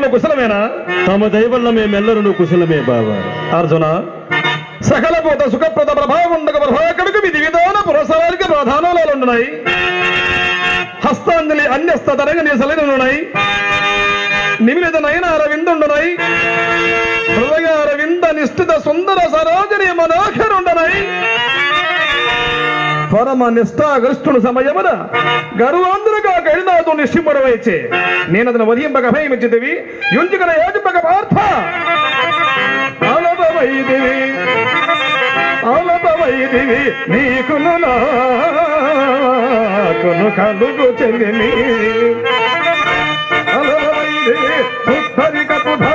కుటుంబములు కుశలమేనా తమ దయవల్ల మేమెల్లరూ కుశలమే బావా అర్జున సకల భూత సుఖప్రద ప్రభావండక ప్రభాకరుడికి విధి విధాన పురస్కారానికి ప్రాధానాలు ఉన్నాయి హస్తాంజలి అన్యస్త తరగని సలినున్నాయి నిమిలిత నయనార విందుండునై హృదయార వింద నిష్ఠిత సుందర సరోజని మనోహరుండనై పరమ నిష్ఠాగృష్ఠుడు సమయమున గర్వాంధ్రుగా గడినాథు నిశ్చిముడవైచే నేను అతను వధింపక భయమిచ్చితివి యుంజుకన యోజింపక పార్థ అలపవైదివి అలపవైదివి నీకును నాకును కలుగు చెల్లిని అలపవైదివి ఉద్ధరికపు